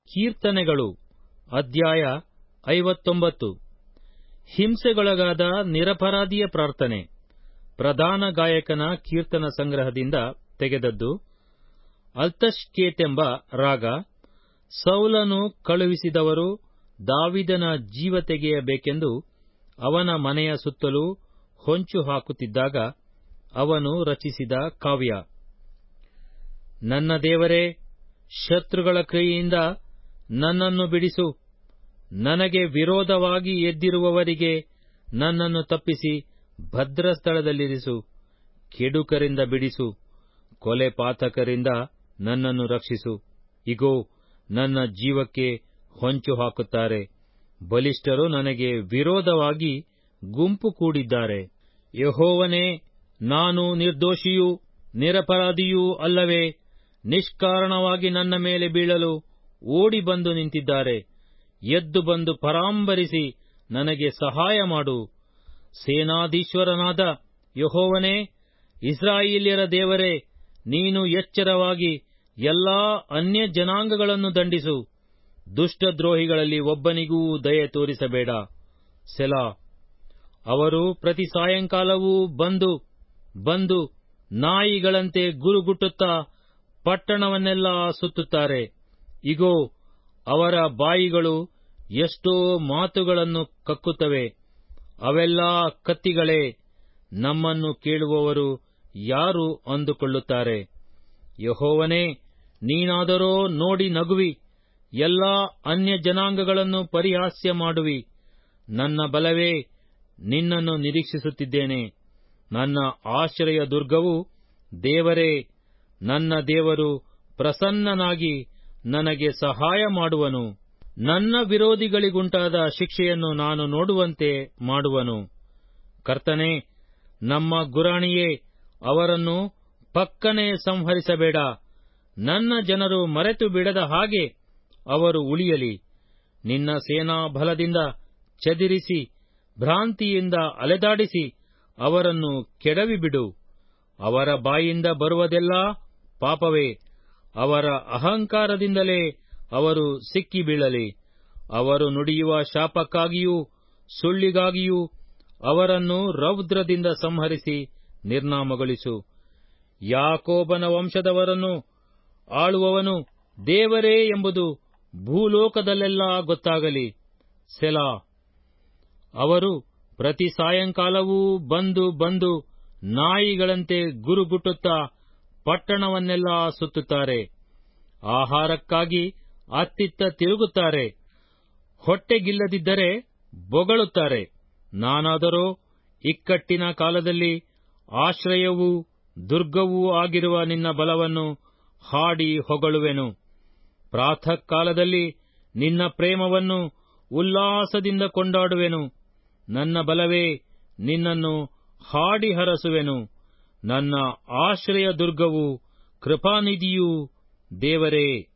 ಕೀರ್ತನೆಗಳು ಅಧ್ಯಾಯ ಐವತ್ತೊಂಬತ್ತು ಹಿಂಸೆಗೊಳಗಾದ ನಿರಪರಾಧಿಯ ಪ್ರಾರ್ಥನೆ ಪ್ರಧಾನ ಗಾಯಕನ ಕೀರ್ತನ ಸಂಗ್ರಹದಿಂದ ತೆಗೆದದ್ದು ಅಲ್ತಷ್ಕೇತೆಂಬ ರಾಗ ಸೌಲನು ಕಳುಹಿಸಿದವರು ದಾವಿದನ ಜೀವ ತೆಗೆಯಬೇಕೆಂದು ಅವನ ಮನೆಯ ಸುತ್ತಲೂ ಹೊಂಚು ಹಾಕುತ್ತಿದ್ದಾಗ ಅವನು ರಚಿಸಿದ ಕಾವ್ಯ ನನ್ನ ದೇವರೇ ಶತ್ರುಗಳ ಕ್ರಿಯೆಯಿಂದ ನನ್ನನ್ನು ಬಿಡಿಸು ನನಗೆ ವಿರೋಧವಾಗಿ ಎದ್ದಿರುವವರಿಗೆ ನನ್ನನ್ನು ತಪ್ಪಿಸಿ ಭದ್ರ ಸ್ಥಳದಲ್ಲಿರಿಸು ಕೆಡುಕರಿಂದ ಬಿಡಿಸು ಕೊಲೆ ಪಾತಕರಿಂದ ನನ್ನನ್ನು ರಕ್ಷಿಸು ಇಗೋ ನನ್ನ ಜೀವಕ್ಕೆ ಹೊಂಚು ಹಾಕುತ್ತಾರೆ ಬಲಿಷ್ಠರು ನನಗೆ ವಿರೋಧವಾಗಿ ಗುಂಪು ಕೂಡಿದ್ದಾರೆ ಯಹೋವನೇ ನಾನು ನಿರ್ದೋಷಿಯೂ ನಿರಪರಾಧಿಯೂ ಅಲ್ಲವೇ ನಿಷ್ಕಾರಣವಾಗಿ ನನ್ನ ಮೇಲೆ ಬೀಳಲು ಓಡಿ ಬಂದು ನಿಂತಿದ್ದಾರೆ ಎದ್ದು ಬಂದು ಪರಾಂಬರಿಸಿ ನನಗೆ ಸಹಾಯ ಮಾಡು ಸೇನಾಧೀಶ್ವರನಾದ ಯಹೋವನೇ ಇಸ್ರಾಯೇಲ್ಯರ ದೇವರೇ ನೀನು ಎಚ್ಚರವಾಗಿ ಎಲ್ಲಾ ಅನ್ಯ ಜನಾಂಗಗಳನ್ನು ದಂಡಿಸು ದುಷ್ಟದ್ರೋಹಿಗಳಲ್ಲಿ ಒಬ್ಬನಿಗೂ ದಯೆ ತೋರಿಸಬೇಡ ಸೆಲಾ ಅವರು ಪ್ರತಿ ಸಾಯಂಕಾಲವೂ ಬಂದು ಬಂದು ನಾಯಿಗಳಂತೆ ಗುರುಗುಟ್ಟುತ್ತಾ ಪಟ್ಟಣವನ್ನೆಲ್ಲ ಸುತ್ತುತ್ತಾರೆ ಇಗೋ ಅವರ ಬಾಯಿಗಳು ಎಷ್ಟೋ ಮಾತುಗಳನ್ನು ಕಕ್ಕುತ್ತವೆ ಅವೆಲ್ಲ ಕತ್ತಿಗಳೇ ನಮ್ಮನ್ನು ಕೇಳುವವರು ಯಾರು ಅಂದುಕೊಳ್ಳುತ್ತಾರೆ ಯಹೋವನೇ ನೀನಾದರೋ ನೋಡಿ ನಗುವಿ ಎಲ್ಲಾ ಅನ್ಯ ಜನಾಂಗಗಳನ್ನು ಪರಿಹಾಸ್ಯ ಮಾಡುವಿ ನನ್ನ ಬಲವೇ ನಿನ್ನನ್ನು ನಿರೀಕ್ಷಿಸುತ್ತಿದ್ದೇನೆ ನನ್ನ ಆಶ್ರಯ ದುರ್ಗವು ದೇವರೇ ನನ್ನ ದೇವರು ಪ್ರಸನ್ನನಾಗಿ ನನಗೆ ಸಹಾಯ ಮಾಡುವನು ನನ್ನ ವಿರೋಧಿಗಳಿಗುಂಟಾದ ಶಿಕ್ಷೆಯನ್ನು ನಾನು ನೋಡುವಂತೆ ಮಾಡುವನು ಕರ್ತನೆ ನಮ್ಮ ಗುರಾಣಿಯೇ ಅವರನ್ನು ಪಕ್ಕನೆ ಸಂಹರಿಸಬೇಡ ನನ್ನ ಜನರು ಮರೆತು ಬಿಡದ ಹಾಗೆ ಅವರು ಉಳಿಯಲಿ ನಿನ್ನ ಸೇನಾ ಬಲದಿಂದ ಚದಿರಿಸಿ ಭ್ರಾಂತಿಯಿಂದ ಅಲೆದಾಡಿಸಿ ಅವರನ್ನು ಕೆಡವಿಬಿಡು ಅವರ ಬಾಯಿಂದ ಬರುವುದೆಲ್ಲ ಪಾಪವೇ ಅವರ ಅಹಂಕಾರದಿಂದಲೇ ಅವರು ಸಿಕ್ಕಿ ಬೀಳಲಿ ಅವರು ನುಡಿಯುವ ಶಾಪಕ್ಕಾಗಿಯೂ ಸುಳ್ಳಿಗಾಗಿಯೂ ಅವರನ್ನು ರೌದ್ರದಿಂದ ಸಂಹರಿಸಿ ನಿರ್ನಾಮಗೊಳಿಸು ಯಾಕೋಬನ ವಂಶದವರನ್ನು ಆಳುವವನು ದೇವರೇ ಎಂಬುದು ಭೂಲೋಕದಲ್ಲೆಲ್ಲ ಗೊತ್ತಾಗಲಿ ಸೆಲಾ ಅವರು ಪ್ರತಿ ಸಾಯಂಕಾಲವೂ ಬಂದು ಬಂದು ನಾಯಿಗಳಂತೆ ಗುರುಗುಟ್ಟುತ್ತಾ ಪಟ್ಟಣವನ್ನೆಲ್ಲ ಸುತ್ತುತ್ತಾರೆ ಆಹಾರಕ್ಕಾಗಿ ಅತ್ತಿತ್ತ ತಿರುಗುತ್ತಾರೆ ಹೊಟ್ಟೆಗಿಲ್ಲದಿದ್ದರೆ ಬೊಗಳುತ್ತಾರೆ ನಾನಾದರೋ ಇಕ್ಕಟ್ಟಿನ ಕಾಲದಲ್ಲಿ ಆಶ್ರಯವೂ ದುರ್ಗವೂ ಆಗಿರುವ ನಿನ್ನ ಬಲವನ್ನು ಹಾಡಿ ಹೊಗಳುವೆನು ಪ್ರಾತಃ ಕಾಲದಲ್ಲಿ ನಿನ್ನ ಪ್ರೇಮವನ್ನು ಉಲ್ಲಾಸದಿಂದ ಕೊಂಡಾಡುವೆನು ನನ್ನ ಬಲವೇ ನಿನ್ನನ್ನು ಹಾಡಿ ಹರಸುವೆನು ನನ್ನ ಆಶ್ರಯ ದುರ್ಗವು ಕೃಪಾನಿಧಿಯೂ ದೇವರೇ